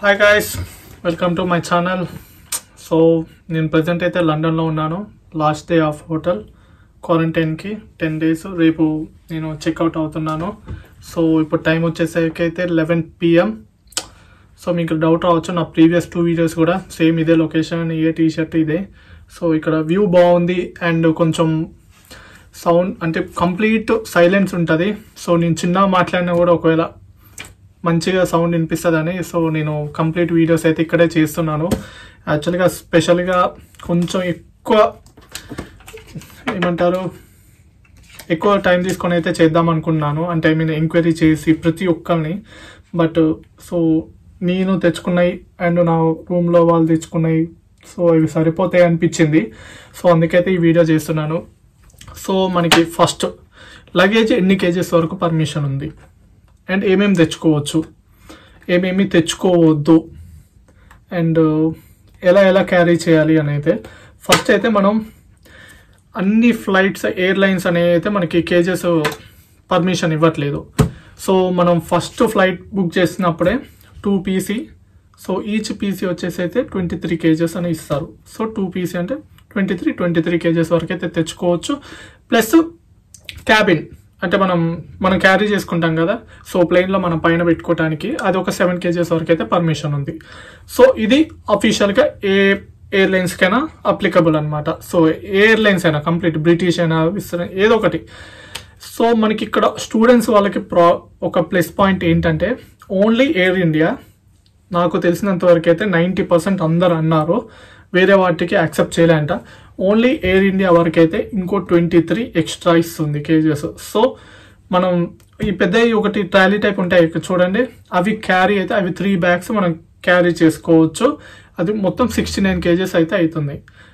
hi guys welcome to my channel so నేను present అయితే లండన్లో ఉన్నాను లాస్ట్ డే ఆఫ్ హోటల్ క్వారంటైన్కి టెన్ డేస్ రేపు నేను చెక్అవుట్ అవుతున్నాను సో ఇప్పుడు టైం వచ్చేసరికి అయితే లెవెన్ పిఎం సో మీకు డౌట్ రావచ్చు నా ప్రీవియస్ టూ వీడియోస్ కూడా సేమ్ ఇదే లొకేషన్ ఇదే టీ షర్ట్ ఇదే సో ఇక్కడ వ్యూ బాగుంది అండ్ కొంచెం సౌండ్ అంటే కంప్లీట్ సైలెన్స్ ఉంటుంది సో నేను చిన్న మాట్లాడినా కూడా ఒకవేళ మంచిగా సౌండ్ వినిపిస్తుందని సో నేను కంప్లీట్ వీడియోస్ అయితే ఇక్కడే చేస్తున్నాను యాక్చువల్గా స్పెషల్గా కొంచెం ఎక్కువ ఏమంటారు ఎక్కువ టైం తీసుకొని అయితే చేద్దాం అనుకున్నాను అంటే ఐ మీన్ ఎంక్వైరీ చేసి ప్రతి ఒక్కరిని బట్ సో నేను తెచ్చుకున్నాయి అండ్ నా రూమ్లో వాళ్ళు తెచ్చుకున్నాయి సో ఇవి సరిపోతాయి అనిపించింది సో అందుకైతే ఈ వీడియో చేస్తున్నాను సో మనకి ఫస్ట్ లగేజ్ ఎన్ని కేజెస్ వరకు పర్మిషన్ ఉంది అండ్ ఏమేమి తెచ్చుకోవచ్చు ఏమేమి తెచ్చుకోవద్దు అండ్ ఎలా ఎలా క్యారీ చేయాలి అని అయితే ఫస్ట్ అయితే మనం అన్ని ఫ్లైట్స్ ఎయిర్లైన్స్ అనేవి అయితే మనకి కేజెస్ పర్మిషన్ ఇవ్వట్లేదు సో మనం ఫస్ట్ ఫ్లైట్ బుక్ చేసినప్పుడే two PC so each PC వచ్చేసి అయితే ట్వంటీ త్రీ కేజెస్ అని ఇస్తారు సో టూ పీసీ అంటే twenty three twenty three kgs వరకు అయితే తెచ్చుకోవచ్చు ప్లస్ క్యాబిన్ అంటే మనం మనం క్యారీ చేసుకుంటాం కదా సో ప్లేన్లో మనం పైన పెట్టుకోవడానికి అది ఒక సెవెన్ కేజెస్ వరకు అయితే పర్మిషన్ ఉంది సో ఇది అఫీషియల్గా ఏ ఎయిర్లైన్స్కైనా అప్లికబుల్ అనమాట సో ఎయిర్లైన్స్ అయినా కంప్లీట్ బ్రిటిష్ అయినా విస్ర- ఏదో ఒకటి సో మనకి ఇక్కడ స్టూడెంట్స్ వాళ్ళకి ప్రా ఒక ప్లస్ పాయింట్ ఏంటంటే ఓన్లీ ఎయిర్ ఇండియా నాకు తెలిసినంత వరకు అయితే నైంటీ పర్సెంట్ అందరు అన్నారు వేరే వాటికి యాక్సెప్ట్ చేయలేంట ఓన్లీ ఎయిర్ ఇండియా వరకు అయితే ఇంకో ట్వంటీ త్రీ ఎక్స్ట్రా ఇస్తుంది కేజెస్ సో మనం ఈ పెద్ద ఒకటి ట్రాలీ టైప్ ఉంటాయి ఇక్కడ చూడండి అవి క్యారీ అయితే అవి త్రీ బ్యాగ్స్ మనం క్యారీ చేసుకోవచ్చు అది మొత్తం సిక్స్టీ నైన్ కేజెస్ అయితే అవుతుంది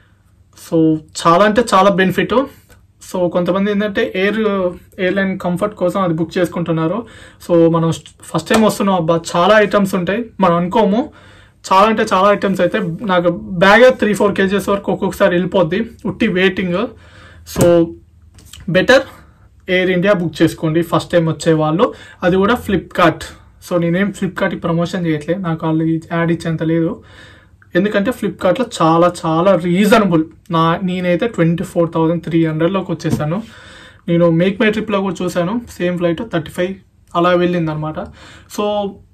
సో చాలా అంటే చాలా బెనిఫిట్ సో కొంతమంది ఏంటంటే ఎయిర్ ఎయిర్లైన్ కంఫర్ట్ కోసం అది బుక్ చేసుకుంటున్నారు సో మనం ఫస్ట్ టైం వస్తున్నాం అబ్బా చాలా ఐటమ్స్ ఉంటాయి మనం అనుకోము చాలా అంటే చాలా ఐటమ్స్ అయితే నాకు బ్యాగ్ త్రీ ఫోర్ కేజెస్ వరకు ఒక్కొక్కసారి వెళ్ళిపోద్ది ఉట్టి waiting so better Air India book చేసుకోండి ఫస్ట్ టైం వచ్చే వాళ్ళు అది కూడా ఫ్లిప్కార్ట్ సో నేనేం ఫ్లిప్కార్ట్కి ప్రమోషన్ చేయట్లేదు నాకు వాళ్ళు యాడ్ ఇచ్చేంత లేదు ఎందుకంటే ఫ్లిప్కార్ట్లో చాలా చాలా రీజనబుల్ నా నేనైతే ట్వంటీ ఫోర్ థౌజండ్ త్రీ హండ్రెడ్లోకి వచ్చేసాను నేను మేక్ మై ట్రిప్లో కూడా చూశాను సేమ్ ఫ్లైట్ థర్టీ ఫైవ్ అలా వెళ్ళింది అనమాట సో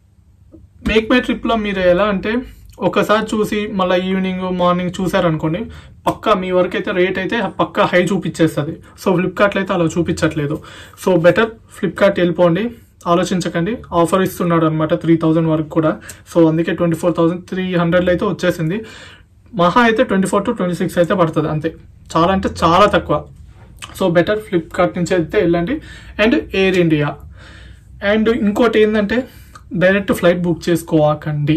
మేక్ మై ట్రిప్లో మీరు ఎలా అంటే ఒకసారి చూసి మళ్ళీ ఈవినింగ్ మార్నింగ్ చూసారనుకోండి పక్కా మీ వరకు అయితే రేట్ అయితే పక్కా హై చూపించేస్తుంది సో ఫ్లిప్కార్ట్లో అయితే అలా చూపించట్లేదు సో బెటర్ ఫ్లిప్కార్ట్ వెళ్ళిపోండి ఆలోచించకండి ఆఫర్ ఇస్తున్నాడు అనమాట త్రీ థౌజండ్ వరకు కూడా సో అందుకే ట్వంటీ ఫోర్ థౌజండ్ త్రీ హండ్రెడ్లో అయితే వచ్చేసింది మహా అయితే twenty four to twenty six అయితే పడుతుంది అంతే చాలా అంటే చాలా తక్కువ సో బెటర్ ఫ్లిప్కార్ట్ నుంచి అయితే వెళ్ళండి అండ్ ఎయిర్ ఇండియా అండ్ ఇంకోటి ఏంటంటే డైరెక్ట్ ఫ్లైట్ బుక్ చేసుకోవాకండి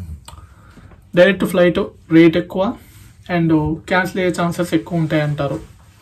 డైరెక్ట్ ఫ్లైట్ రేట్ ఎక్కువ అండ్ క్యాన్సిల్ అయ్యే ఛాన్సెస్ ఎక్కువ ఉంటాయి అంటారు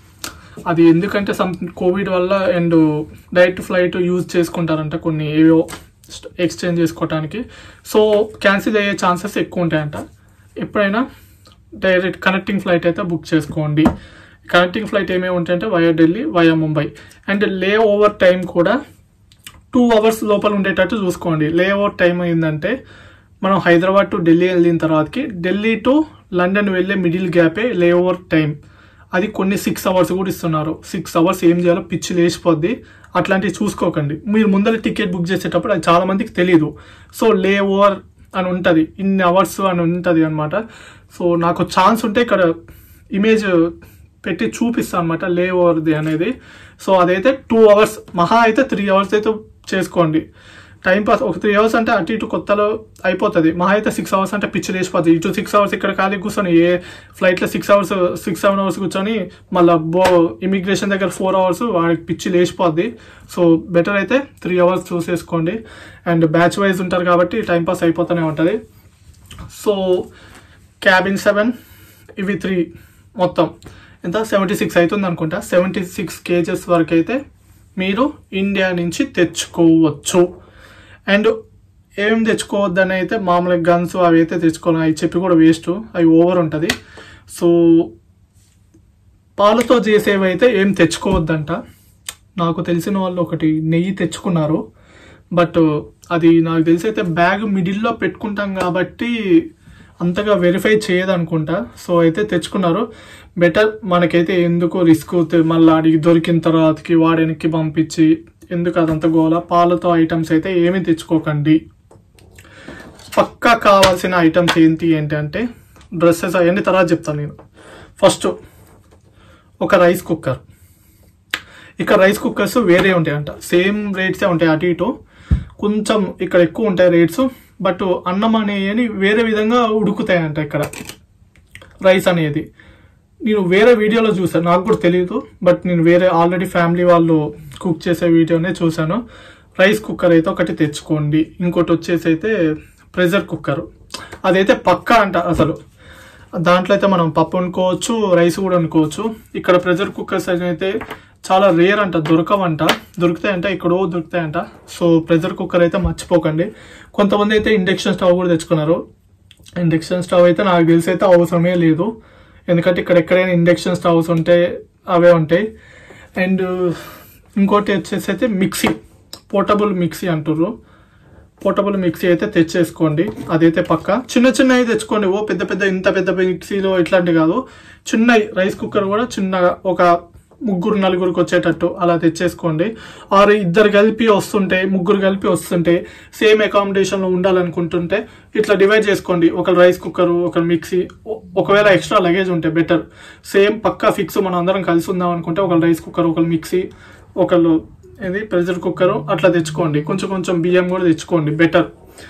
అది ఎందుకంటే సమ్ కోవిడ్ వల్ల అండ్ డైరెక్ట్ ఫ్లైట్ యూజ్ చేసుకుంటారంట కొన్ని ఏవో ఎక్స్చేంజ్ చేసుకోవడానికి సో క్యాన్సిల్ అయ్యే ఛాన్సెస్ ఎక్కువ ఉంటాయంట ఎప్పుడైనా డైరెక్ట్ కనెక్టింగ్ ఫ్లైట్ అయితే బుక్ చేసుకోండి కనెక్టింగ్ ఫ్లైట్ ఏమేమి ఉంటాయంటే via Delhi via Mumbai and layover time కూడా టూ అవర్స్ లోపల ఉండేటట్టు చూసుకోండి లే ఓవర్ టైం ఏంటంటే మనం హైదరాబాద్ టు ఢిల్లీ వెళ్ళిన తర్వాతకి ఢిల్లీ టు లండన్ వెళ్ళే మిడిల్ గ్యాపే లే ఓవర్ టైం అది కొన్ని సిక్స్ అవర్స్ కూడా ఇస్తున్నారు సిక్స్ అవర్స్ ఏం చేయాలో పిచ్చి లేచిపోద్ది అట్లాంటివి చూసుకోకండి మీరు ముందర టికెట్ బుక్ చేసేటప్పుడు అది చాలా మందికి తెలియదు సో లే ఓవర్ అని ఉంటుంది ఇన్ని అవర్స్ అని ఉంటుంది అనమాట సో నాకు ఛాన్స్ ఉంటే ఇక్కడ ఇమేజ్ పెట్టి చూపిస్తాను అనమాట లే ఓవర్ది అనేది సో అదైతే టూ అవర్స్ మహా అయితే త్రీ అవర్స్ అయితే చేసుకోండి టైం పాస్ ఒక త్రీ అవర్స్ అంటే అటు ఇటు కొత్తలో అయిపోతుంది మహా అయితే సిక్స్ అవర్స్ అంటే పిచ్చి లేచిపోతుంది ఇటు సిక్స్ అవర్స్ ఇక్కడ ఖాళీ కూర్చొని ఏ ఫ్లైట్లో six hours six seven hours కూర్చొని మళ్ళీ బో ఇమిగ్రేషన్ దగ్గర ఫోర్ అవర్స్ వాడికి పిచ్చి లేచిపోద్ది సో బెటర్ అయితే త్రీ అవర్స్ చూసేసుకోండి అండ్ బ్యాచ్ వైజ్ ఉంటారు కాబట్టి టైం పాస్ అయిపోతూనే ఉంటుంది సో క్యాబిన్ సెవెన్ ఇవి త్రీ మొత్తం ఎంత సెవెంటీ సిక్స్ అవుతుంది అనుకుంటా సెవెంటీ సిక్స్ కేజెస్ వరకు అయితే మీరు ఇండియా నుంచి తెచ్చుకోవచ్చు అండ్ ఏం తెచ్చుకోవద్దని అయితే మామూలుగా గన్స్ అవి అయితే తెచ్చుకోవాలి అవి చెప్పి కూడా వేస్ట్ అవి ఓవర్ ఉంటుంది సో పాలతో చేసేవి అయితే ఏం తెచ్చుకోవద్దంట నాకు తెలిసిన వాళ్ళు ఒకటి నెయ్యి తెచ్చుకున్నారు బట్ అది నాకు తెలిసి అయితే బ్యాగ్ మిడిల్లో పెట్టుకుంటాం కాబట్టి అంతగా వెరిఫై చేయదు అనుకుంటా సో అయితే తెచ్చుకున్నారు బెటర్ మనకైతే ఎందుకు రిస్క్ మళ్ళీ అడిగి దొరికిన తర్వాతకి వాడనికి పంపించి ఎందుకు అదంతా గోల పాలతో ఐటమ్స్ అయితే ఏమీ తెచ్చుకోకండి పక్కా కావాల్సిన ఐటమ్స్ ఏంటి ఏంటి అంటే డ్రెస్సెస్ అవన్నీ తర్వాత చెప్తాను నేను ఫస్ట్ ఒక రైస్ కుక్కర్ ఇక్కడ రైస్ కుక్కర్స్ వేరే ఉంటాయంట సేమ్ రేట్సే ఉంటాయి అటు ఇటు కొంచెం ఇక్కడ ఎక్కువ ఉంటాయి రేట్స్ బట్ అన్నం అనేవి వేరే విధంగా ఉడుకుతాయంట ఇక్కడ రైస్ అనేది నేను వేరే వీడియోలో చూసాను నాకు కూడా తెలియదు బట్ నేను వేరే ఆల్రెడీ ఫ్యామిలీ వాళ్ళు కుక్ చేసే వీడియోనే చూశాను రైస్ కుక్కర్ అయితే ఒకటి తెచ్చుకోండి ఇంకోటి వచ్చేసి అయితే ప్రెషర్ కుక్కర్ అదైతే పక్కా అంట అసలు దాంట్లో అయితే మనం పప్పు వండుకోవచ్చు రైస్ కూడా వండుకోవచ్చు ఇక్కడ ప్రెషర్ కుక్కర్స్ అయితే చాలా రేర్ అంట దొరకవంట దొరుకుతాయంట ఎక్కడో దొరుకుతాయంట సో ప్రెషర్ కుక్కర్ అయితే మర్చిపోకండి కొంతమంది అయితే ఇండక్షన్ స్టవ్ కూడా తెచ్చుకున్నారు ఇండక్షన్ స్టవ్ అయితే నాకు తెలిసి అయితే అవసరమే లేదు ఎందుకంటే ఇక్కడ ఎక్కడైనా ఇండక్షన్ స్టవ్స్ ఉంటే అవే ఉంటాయి అండ్ ఇంకోటి వచ్చేసి అయితే మిక్సీ పోర్టబుల్ మిక్సీ అంటుర్రు పోర్టబుల్ మిక్సీ అయితే తెచ్చేసుకోండి అదైతే పక్క చిన్న చిన్నవి తెచ్చుకోండి ఓ పెద్ద పెద్ద ఇంత పెద్ద మిక్సీలో ఇట్లాంటివి కాదు చిన్నవి రైస్ కుక్కర్ కూడా చిన్నగా ఒక ముగ్గురు నలుగురికి వచ్చేటట్టు అలా తెచ్చేసుకోండి ఆరు ఇద్దరు కలిపి వస్తుంటే ముగ్గురు కలిపి వస్తుంటే సేమ్ అకామిడేషన్లో ఉండాలనుకుంటుంటే ఇట్లా డివైడ్ చేసుకోండి ఒక రైస్ కుక్కర్ ఒక మిక్సీ ఒ- ఒకవేళ ఎక్స్ట్రా లగేజ్ ఉంటే బెటర్ సేమ్ పక్కా ఫిక్స్ మనం అందరం కలిసి ఉందాం అనుకుంటే ఒక రైస్ కుక్కర్ ఒక మిక్సీ ఒకళ్ళు ఇది ప్రెషర్ కుక్కర్ అట్లా తెచ్చుకోండి కొంచెం కొంచెం బియ్యం కూడా తెచ్చుకోండి బెటర్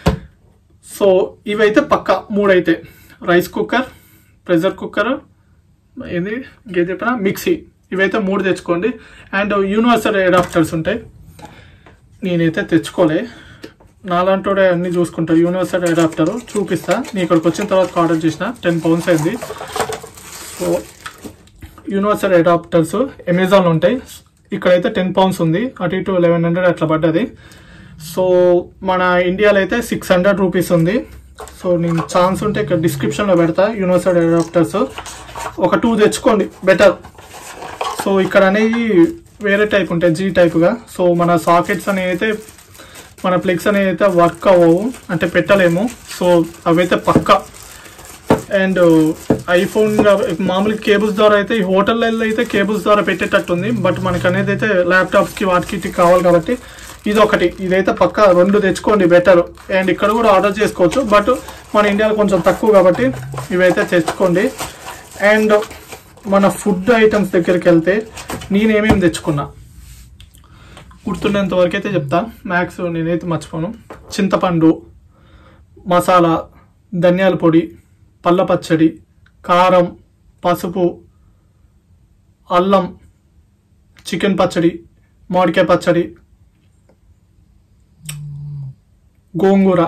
సో ఇవైతే పక్క మూడైతే రైస్ కుక్కర్ ప్రెషర్ కుక్కర్ ఇది ఇంకేం చెప్పిన మిక్సీ ఇవైతే మూడు తెచ్చుకోండి అండ్ యూనివర్సల్ అడాప్టర్స్ ఉంటాయి నేనైతే తెచ్చుకోలే నాలాంటోడే అన్ని చూసుకుంటా యూనివర్సల్ అడాప్టర్ చూపిస్తా నేను ఇక్కడికి వచ్చిన తర్వాత ఆర్డర్ చేసిన టెన్ పౌండ్స్ అయింది సో యూనివర్సల్ అడాప్టర్స్ అమెజాన్లో ఉంటాయి ఇక్కడైతే టెన్ పౌండ్స్ ఉంది అటు ఇటు లెవెన్ హండ్రెడ్ అట్లా పడ్డది సో మన ఇండియాలో అయితే సిక్స్ హండ్రెడ్ రూపీస్ ఉంది సో నేను ఛాన్స్ ఉంటే ఇక్కడ డిస్క్రిప్షన్లో పెడతా యూనివర్సల్ అడాప్టర్స్ ఒక టూ తెచ్చుకోండి బెటర్ సో ఇక్కడ అనేది వేరే టైప్ ఉంటాయి జీ టైప్గా సో మన సాకెట్స్ అనేవి అయితే మన ప్లగ్స్ అనేవి అయితే వర్క్ అవ్వవు అంటే పెట్టలేము సో అవైతే పక్కా అండ్ ఐఫోన్ మామూలు కేబుల్స్ ద్వారా అయితే ఈ హోటల్లో అయితే కేబుల్స్ ద్వారా పెట్టేటట్టుంది బట్ మనకి అనేది అయితే ల్యాప్టాప్స్కి వాటికి ఇటు కావాలి కాబట్టి ఇది ఒకటి ఇదైతే పక్క రెండు తెచ్చుకోండి బెటర్ అండ్ ఇక్కడ కూడా ఆర్డర్ చేసుకోవచ్చు బట్ మన ఇండియాలో కొంచెం తక్కువ కాబట్టి ఇవైతే తెచ్చుకోండి అండ్ మన ఫుడ్ ఐటమ్స్ దగ్గరికి వెళ్తే నేనేమేమి తెచ్చుకున్నా గుర్తున్నంత వరకు అయితే చెప్తా మ్యాక్స్ నేనైతే మర్చిపోను చింతపండు మసాలా ధనియాల పొడి పళ్ళ పచ్చడి కారం పసుపు అల్లం చికెన్ పచ్చడి మామిడికాయ పచ్చడి గోంగూర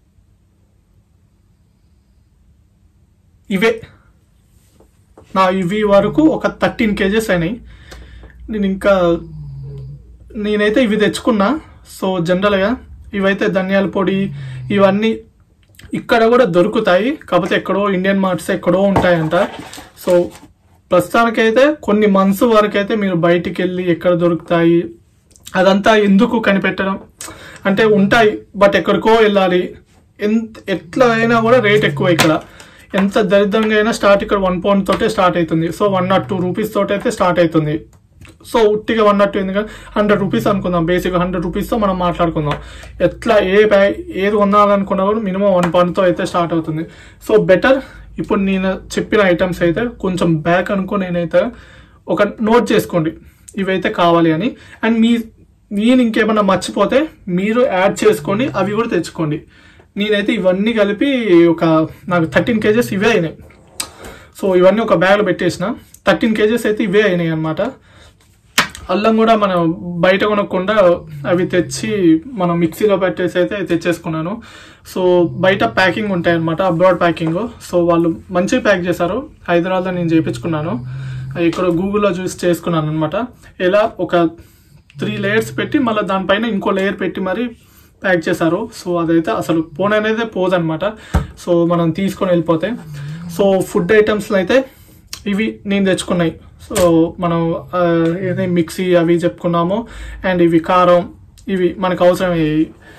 ఇవే నా ఇవి వరకు ఒక థర్టీన్ కేజెస్ అయినాయి నేను ఇంకా నేనైతే ఇవి తెచ్చుకున్నా సో జనరల్గా ఇవైతే ధనియాల పొడి ఇవన్నీ ఇక్కడ కూడా దొరుకుతాయి కాకపోతే ఎక్కడో ఇండియన్ మార్ట్స్ ఎక్కడో ఉంటాయంట సో ప్రస్తుతానికైతే కొన్ని మంత్స్ వరకు అయితే మీరు బయటికి వెళ్ళి ఎక్కడ దొరుకుతాయి అదంతా ఎందుకు కనిపెట్టడం అంటే ఉంటాయి బట్ ఎక్కడికో వెళ్ళాలి ఎంత ఎట్లా అయినా కూడా రేట్ ఎక్కువ ఇక్కడ ఎంత దరిద్రంగా అయినా స్టార్ట్ ఇక్కడ వన్ పౌండ్ తోటే స్టార్ట్ అవుతుంది so one not two rupees తోటి అయితే స్టార్ట్ అవుతుంది సో ఉట్టిగా వన్ నాట్ టూ ఎందుకంటే హండ్రెడ్ రూపీస్ అనుకుందాం బేసిక్ హండ్రెడ్ రూపీస్తో మనం మాట్లాడుకుందాం ఎట్లా ఏ బ్యా ఏది కొనాలనుకున్నా కూడా మినిమం వన్ పాయింట్తో అయితే స్టార్ట్ అవుతుంది సో బెటర్ ఇప్పుడు నేను చెప్పిన ఐటమ్స్ అయితే కొంచెం బ్యాక్ అనుకో నేనైతే ఒక నోట్ చేసుకోండి ఇవైతే కావాలి అని అండ్ మీ నేను ఇంకేమైనా మర్చిపోతే మీరు యాడ్ చేసుకోండి అవి కూడా తెచ్చుకోండి నేనైతే ఇవన్నీ కలిపి ఒక నాకు థర్టీన్ కేజెస్ ఇవే అయినాయి సో ఇవన్నీ ఒక బ్యాగ్లో పెట్టేసిన థర్టీన్ కేజెస్ అయితే ఇవే అయినాయి అనమాట అల్లం కూడా మనం బయట కొనకుండా అవి తెచ్చి మనం మిక్సీలో పెట్టేసి అయితే తెచ్చేసుకున్నాను సో బయట ప్యాకింగ్ ఉంటాయి అనమాట అబ్రాడ్ ప్యాకింగ్ సో వాళ్ళు మంచిగా ప్యాక్ చేశారు హైదరాబాద్లో నేను చేయించుకున్నాను అవి ఇక్కడ గూగుల్లో చూసి చేసుకున్నాను అనమాట ఎలా ఒక త్రీ లేయర్స్ పెట్టి మళ్ళీ దానిపైన ఇంకో లేయర్ పెట్టి మరి ప్యాక్ చేశారు సో అదైతే అసలు ఫోన్ అనేది పోదనమాట సో మనం తీసుకొని వెళ్ళిపోతే సో ఫుడ్ ఐటమ్స్లో అయితే ఇవి నేను తెచ్చుకున్నాయి సో మనం ఆ, ఏది మిక్సీ అవి చెప్పుకున్నాము అండ్ ఇవి కారం ఇవి మనకు అవసరమయ్యాయి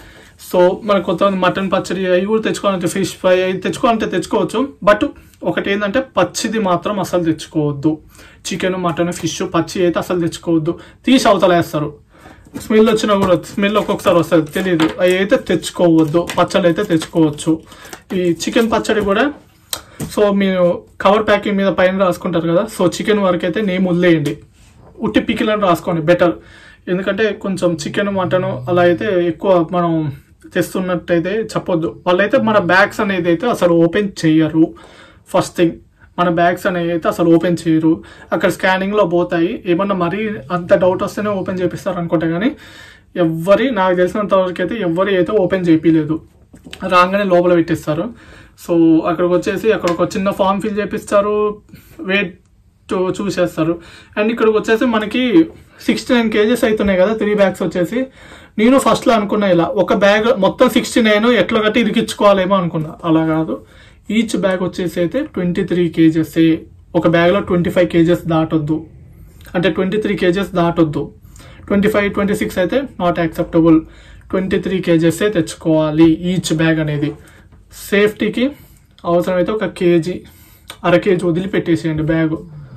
సో మనకు కొంతమంది మటన్ పచ్చడి అవి కూడా తెచ్చుకోవాలంటే ఫిష్ ఫ్రై అవి తెచ్చుకోవాలంటే తెచ్చుకోవచ్చు బట్ ఒకటి ఏంటంటే పచ్చిది మాత్రం అసలు తెచ్చుకోవద్దు చికెన్ మటన్ ఫిష్ పచ్చి అయితే అసలు తెచ్చుకోవద్దు తీసి అవతల వేస్తారు స్మెల్ వచ్చినా కూడా స్మెల్ ఒక్కొక్కసారి వస్తుంది తెలియదు అవి అయితే తెచ్చుకోవద్దు పచ్చళ్ళు అయితే తెచ్చుకోవచ్చు ఈ చికెన్ పచ్చడి కూడా సో మీరు కవర్ ప్యాకింగ్ మీద పైన రాసుకుంటారు కదా సో చికెన్ వరకు అయితే నేమ్ వదిలేయండి ఉట్టి పికిలని రాసుకోండి బెటర్ ఎందుకంటే కొంచెం చికెన్ మటన్ అలా అయితే ఎక్కువ మనం తెస్తున్నట్టయితే చెప్పొద్దు వాళ్ళైతే మన బ్యాగ్స్ అనేది అయితే అసలు ఓపెన్ చేయరు ఫస్ట్ థింగ్ మన బ్యాగ్స్ అనేవి అయితే అసలు ఓపెన్ చేయరు అక్కడ స్కానింగ్ లో పోతాయి ఏమన్నా మరీ అంత డౌట్ వస్తేనే ఓపెన్ చేపిస్తారు అనుకుంటా కానీ ఎవ్వరి నాకు తెలిసినంత వరకు అయితే ఎవ్వరి అయితే ఓపెన్ చేపిలేదు రాగానే లోపల పెట్టిస్తారు సో అక్కడికి వచ్చేసి అక్కడ ఒక చిన్న ఫామ్ ఫిల్ చేపిస్తారు వెయిట్ చూసేస్తారు అండ్ ఇక్కడికి వచ్చేసి మనకి సిక్స్టీ నైన్ కేజెస్ అవుతున్నాయి కదా త్రీ బ్యాగ్స్ వచ్చేసి నేను ఫస్ట్ లో అనుకున్నా ఇలా ఒక బ్యాగ్ మొత్తం సిక్స్టీ నైన్ ఎట్లా కట్టి ఇరికించుకోవాలేమో అనుకున్నా అలా కాదు ఈచ్ బ్యాగ్ వచ్చేసి అయితే ట్వంటీ త్రీ కేజెస్ ఒక బ్యాగ్ లో ట్వంటీ ఫైవ్ కేజెస్ దాటొద్దు అంటే ట్వంటీ త్రీ కేజెస్ దాటొద్దు ట్వంటీ ఫైవ్ ట్వంటీ సిక్స్ అయితే not acceptable twenty three kgs తెచ్చుకోవాలి ఈచ్ బ్యాగ్ అనేది సేఫ్టీకి అవసరమైతే ఒక కేజీ అర కేజీ వదిలిపెట్టేసేయండి బ్యాగ్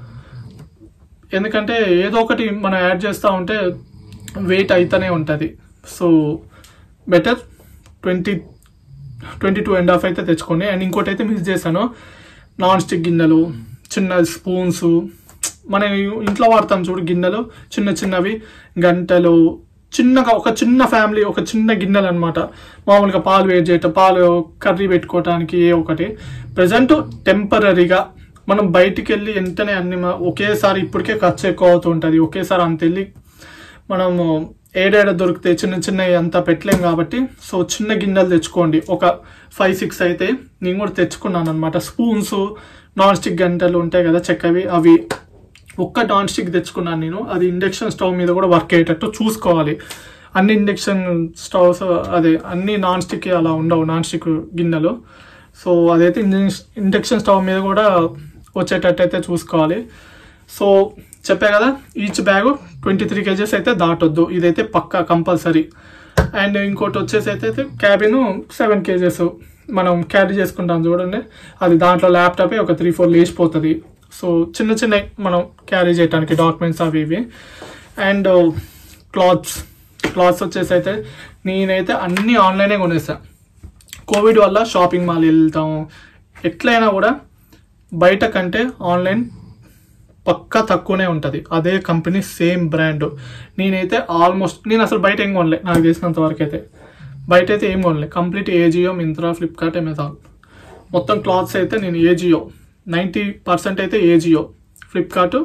ఎందుకంటే ఏదో ఒకటి మనం యాడ్ చేస్తూ ఉంటే వెయిట్ అయితేనే ఉంటుంది so better twenty twenty two and half అయితే తెచ్చుకోండి అండ్ ఇంకోటి అయితే మిస్ చేశాను నాన్ స్టిక్ గిన్నెలు చిన్న స్పూన్స్ మన ఇంట్లో వాడతాం చూడు గిన్నెలు చిన్న చిన్నవి గంటలు చిన్నగా ఒక చిన్న ఫ్యామిలీ ఒక చిన్న గిన్నెలు అనమాట మామూలుగా పాలు వేడి చేయటం పాలు కర్రీ పెట్టుకోవటానికి ఏ ఒకటి ప్రజెంట్ టెంపరీగా మనం బయటికి వెళ్ళి వెంటనే అన్ని మ- ఒకేసారి ఇప్పటికే ఖర్చు ఎక్కువ అవుతూ ఉంటుంది ఒకేసారి అంత వెళ్ళి మనము ఏడేడ దొరికితే చిన్న చిన్నవి అంతా పెట్టలేం కాబట్టి సో చిన్న గిన్నెలు తెచ్చుకోండి ఒక ఫైవ్ సిక్స్ అయితే నేను కూడా తెచ్చుకున్నాను అనమాట స్పూన్స్ నాన్ స్టిక్ గంటలు ఉంటాయి కదా చెక్కవి అవి ఒక్క నాన్ స్టిక్ తెచ్చుకున్నాను నేను అది ఇండక్షన్ స్టవ్ మీద కూడా వర్క్ అయ్యేటట్టు చూసుకోవాలి అన్ని ఇండక్షన్ స్టవ్స్ అదే అన్ని నాన్ స్టిక్ అలా ఉండవు నాన్ స్టిక్ గిన్నెలు సో అదైతే ఇండక్షన్ స్టవ్ మీద కూడా వచ్చేటట్టు అయితే చూసుకోవాలి సో చెప్పా కదా each bag twenty three kgs అయితే దాటొద్దు ఇదైతే పక్కా కంపల్సరీ అండ్ ఇంకోటి వచ్చేసి అయితే క్యాబిన్ సెవెన్ కేజెస్ మనం క్యారీ చేసుకుంటాం చూడండి అది దాంట్లో ల్యాప్టాప్ ఒక త్రీ ఫోర్ లేచిపోతుంది సో చిన్న చిన్న మనం క్యారీ చేయడానికి డాక్యుమెంట్స్ అవి ఇవి అండ్ క్లాత్స్ క్లాత్స్ వచ్చేసి అయితే నేనైతే అన్ని ఆన్లైనే కొనేసా కోవిడ్ వల్ల షాపింగ్ మాల్ వెళ్తాం ఎట్లయినా కూడా బయట కంటే ఆన్లైన్ పక్కా తక్కువనే ఉంటుంది అదే కంపెనీ సేమ్ బ్రాండ్ నేనైతే ఆల్మోస్ట్ నేను అసలు బయట ఏం కొనలే నాకు తెలిసినంత వరకు అయితే బయట అయితే ఏం కొనలే కంప్లీట్ ఏజియో మింత్రా ఫ్లిప్కార్ట్ అమెజాన్ మొత్తం క్లాత్స్ అయితే నేను ఏజియో నైంటీ పర్సెంట్ అయితే ఏజియో ఫ్లిప్కార్ట్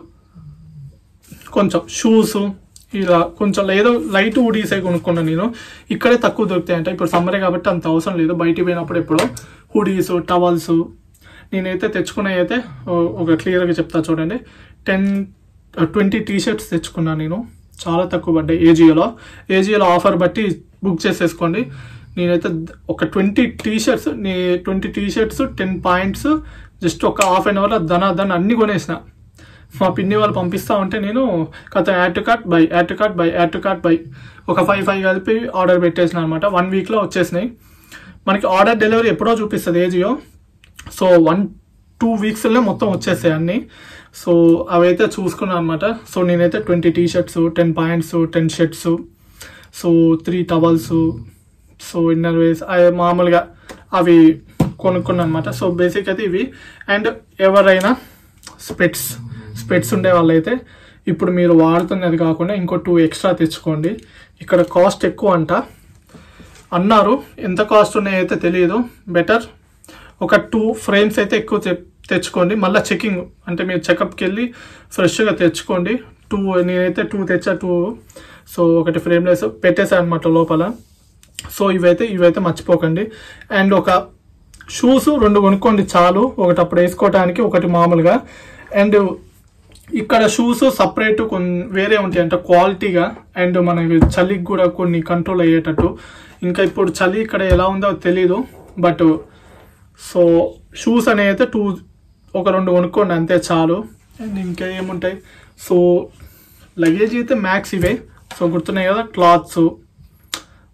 కొంచెం షూస్ ఇలా కొంచెం ఏదో లైట్ హుడీస్ అయి కొనుక్కున్నాను నేను ఇక్కడే తక్కువ దొరుకుతాయి అంటే ఇప్పుడు సమ్మరే కాబట్టి అంత అవసరం లేదు బయటికి పోయినప్పుడు ఎప్పుడో హుడీస్ టవల్స్ నేనైతే తెచ్చుకునే అయితే ఓ- ఒక క్లియర్గా చెప్తా చూడండి టెన్ ట్వంటీ టీ షర్ట్స్ తెచ్చుకున్నాను నేను చాలా తక్కువ పడ్డాయి ఏజియోలో ఏజియోలో ఆఫర్ బట్టి బుక్ చేసేసుకోండి నేనైతే ద- ఒక ట్వంటీ టీ షర్ట్స్ నీ twenty T shirts ten points just ఒక హాఫ్ అన్ అవర్లో దన దన అన్ని కొనేసిన మా పిన్ని వాళ్ళు పంపిస్తా ఉంటే నేను కథ add to cart buy add to cart buy add to cart buy ఒక ఫైవ్ ఫైవ్ కలిపి ఆర్డర్ పెట్టేసిన అనమాట వన్ వీక్లో వచ్చేసినాయి మనకి ఆర్డర్ డెలివరీ ఎప్పుడో చూపిస్తుంది ఏజియో సో వన్ టూ వీక్స్లో మొత్తం వచ్చేసాయి అన్ని సో అవైతే చూసుకున్నాను అనమాట సో నేనైతే twenty T shirts ten points ten shirts so three towels so inner wears మామూలుగా అవి కొనుక్కున్నాను అనమాట సో బేసిక్ అయితే ఇవి అండ్ ఎవరైనా స్పెట్స్ స్పెట్స్ ఉండే వాళ్ళైతే ఇప్పుడు మీరు వాడుతున్నది కాకుండా ఇంకో టూ ఎక్స్ట్రా తెచ్చుకోండి ఇక్కడ కాస్ట్ ఎక్కువ అంట అన్నారు ఎంత కాస్ట్ ఉన్నాయైతే తెలియదు బెటర్ ఒక టూ ఫ్రేమ్స్ అయితే ఎక్కువ తె- తెచ్చుకోండి మళ్ళీ చెకింగ్ అంటే మీరు చెకప్కి వెళ్ళి ఫ్రెష్గా తెచ్చుకోండి టూ నేనైతే టూ తెచ్చా టూ సో ఒకటి ఫ్రేమ్లెస్ పెట్టేశాను అనమాట లోపల సో ఇవైతే ఇవైతే మర్చిపోకండి అండ్ ఒక షూస్ రెండు కొనుక్కోండి చాలు ఒకటి అప్పుడు వేసుకోవడానికి ఒకటి మామూలుగా అండ్ ఇక్కడ షూస్ సపరేట్ కొన్ని వేరే ఉంటాయి అంటే క్వాలిటీగా అండ్ మనకి చలికి కూడా కొన్ని కంట్రోల్ అయ్యేటట్టు ఇంకా ఇప్పుడు చలి ఇక్కడ ఎలా ఉందో తెలీదు బట్ సో షూస్ అనేవి అయితే టూ ఒక రెండు కొనుక్కోండి అంతే చాలు అండ్ ఇంకా ఏముంటాయి సో లగేజ్ అయితే మ్యాక్స్ ఇవే సో గుర్తున్నాయి కదా క్లాత్స్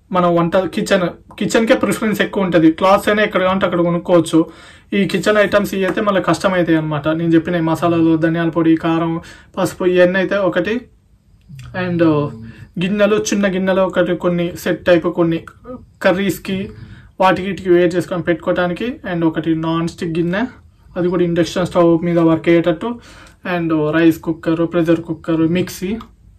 మన వంట కిచెన్ కిచెన్కే ప్రిఫరెన్స్ ఎక్కువ ఉంటుంది క్లాత్స్ అయినా ఎక్కడ కావాలంటే అక్కడ కొనుక్కోవచ్చు ఈ కిచెన్ ఐటమ్స్ ఇవి అయితే మళ్ళీ కష్టం అవుతాయి అనమాట నేను చెప్పిన ఈ మసాలాలు ధనియాల పొడి కారం పసుపు ఇవన్నీ అయితే ఒకటి అండ్ గిన్నెలు చిన్న గిన్నెలు ఒకటి కొన్ని సెట్ టైప్ కొన్ని కర్రీస్కి వాటికి వీటికి వేట్ చేసుకొని పెట్టుకోవడానికి అండ్ ఒకటి నాన్ స్టిక్ గిన్నె అది కూడా ఇండక్షన్ స్టవ్ మీద వర్క్ అయ్యేటట్టు and rice cooker pressure cooker mixie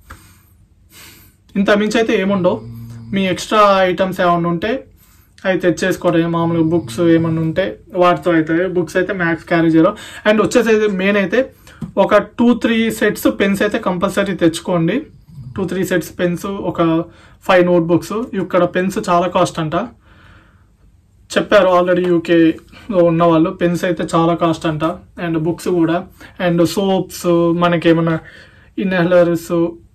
ఇంత మించి అయితే ఏముండవు మీ ఎక్స్ట్రా ఐటమ్స్ ఏమన్నా ఉంటే అవి తెచ్చేసుకోవడం మామూలుగా బుక్స్ ఏమన్నా ఉంటే వాటితో అయితే బుక్స్ అయితే మ్యాథ్స్ క్యారీ చేయరు అండ్ వచ్చేసి అయితే మెయిన్ అయితే ఒక టూ త్రీ సెట్స్ పెన్స్ అయితే కంపల్సరీ తెచ్చుకోండి టూ త్రీ సెట్స్ పెన్స్ ఒక ఫైవ్ నోట్ బుక్స్ ఇక్కడ పెన్స్ చాలా కాస్ట్ అంట చెప్పారు ఆల్రెడీ యూకేలో ఉన్న వాళ్ళు పెన్స్ అయితే చాలా కాస్ట్ అంట అండ్ బుక్స్ కూడా అండ్ సోప్స్ మనకేమన్నా ఇన్హేలర్స్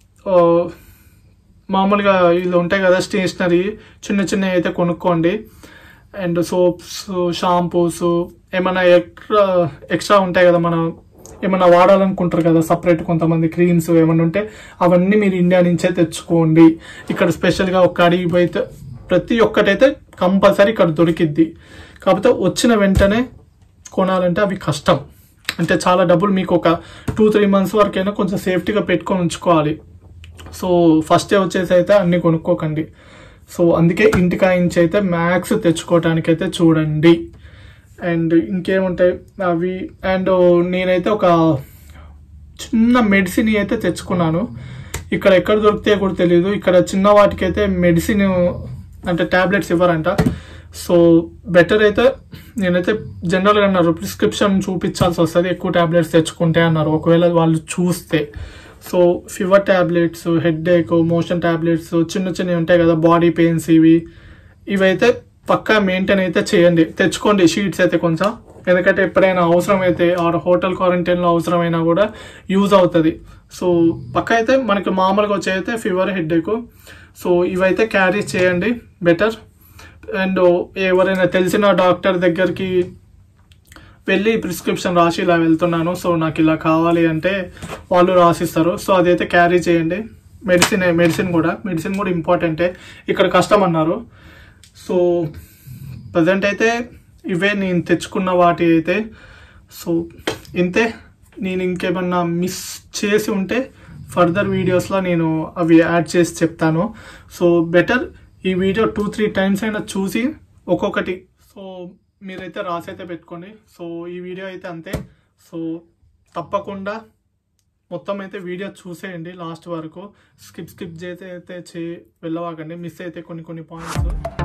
మామూలుగా వీళ్ళు ఉంటాయి కదా స్టేషనరీ చిన్న చిన్న అయితే కొనుక్కోండి అండ్ సోప్స్ షాంపూస్ ఏమైనా ఎక్స్ట్రా ఎక్స్ట్రా ఉంటాయి కదా మనం ఏమైనా వాడాలనుకుంటారు కదా సపరేట్ కొంతమంది క్రీమ్స్ ఏమైనా ఉంటే అవన్నీ మీరు ఇండియా నుంచే తెచ్చుకోండి ఇక్కడ స్పెషల్గా ఒక అడిగి పోయితే ప్రతి ఒక్కటైతే కంపల్సరీ ఇక్కడ దొరికిద్ది కాకపోతే వచ్చిన వెంటనే కొనాలంటే అవి కష్టం అంటే చాలా డబ్బులు మీకు ఒక టూ త్రీ మంత్స్ వరకైనా కొంచెం సేఫ్టీగా పెట్టుకొని ఉంచుకోవాలి సో ఫస్ట్ వచ్చేసి అయితే అన్ని కొనుక్కోకండి సో అందుకే ఇంటికాయించి అయితే మ్యాక్స్ తెచ్చుకోవటానికి అయితే చూడండి అండ్ ఇంకేముంటాయి అవి అండ్ నేనైతే ఒక చిన్న మెడిసిన్ అయితే తెచ్చుకున్నాను ఇక్కడ ఎక్కడ దొరికితే కూడా తెలియదు ఇక్కడ చిన్న వాటికి అయితే మెడిసిన్ అంటే టాబ్లెట్స్ ఇవ్వరంట సో బెటర్ అయితే నేనైతే జనరల్గా అన్నారు ప్రిస్క్రిప్షన్ చూపించాల్సి వస్తుంది ఎక్కువ టాబ్లెట్స్ తెచ్చుకుంటే అన్నారు ఒకవేళ వాళ్ళు చూస్తే so fever tablets headache motion tablets చిన్న చిన్నవి ఉంటాయి కదా బాడీ పెయిన్స్ ఇవి ఇవైతే పక్కా మెయింటైన్ అయితే చేయండి తెచ్చుకోండి షీట్స్ అయితే కొంచెం ఎందుకంటే ఎప్పుడైనా అవసరం అయితే ఆర్ హోటల్ క్వారంటైన్లో అవసరమైనా కూడా యూజ్ అవుతుంది సో పక్క అయితే మనకి మామూలుగా వచ్చే అయితే ఫీవర్ హెడ్ ఏక్ సో ఇవైతే క్యారీ చేయండి బెటర్ అండ్ ఎవరైనా తెలిసిన డాక్టర్ దగ్గరికి వెళ్ళి ప్రిస్క్రిప్షన్ రాసి ఇలా వెళ్తున్నాను సో నాకు ఇలా కావాలి అంటే వాళ్ళు రాసిస్తారు సో అదైతే క్యారీ చేయండి మెడిసిన్ మెడిసిన్ కూడా మెడిసిన్ కూడా ఇంపార్టెంటే ఇక్కడ కష్టం అన్నారు సో ప్రజెంట్ అయితే ఇవే నేను తెచ్చుకున్న వాటి అయితే సో ఇంతే నేను ఇంకేమన్నా మిస్ చేసి ఉంటే ఫర్దర్ వీడియోస్లో నేను అవి యాడ్ చేసి చెప్తాను సో బెటర్ ఈ వీడియో టూ త్రీ టైమ్స్ అయినా చూసి ఒక్కొక్కటి సో మీరైతే రాసైతే పెట్టుకోండి సో ఈ వీడియో అయితే అంతే సో తప్పకుండా మొత్తం అయితే వీడియో చూసేయండి లాస్ట్ వరకు స్కిప్ స్కిప్ చేసి అయితే చే వెళ్ళవాకండి మిస్ అయితే కొన్ని కొన్ని పాయింట్స్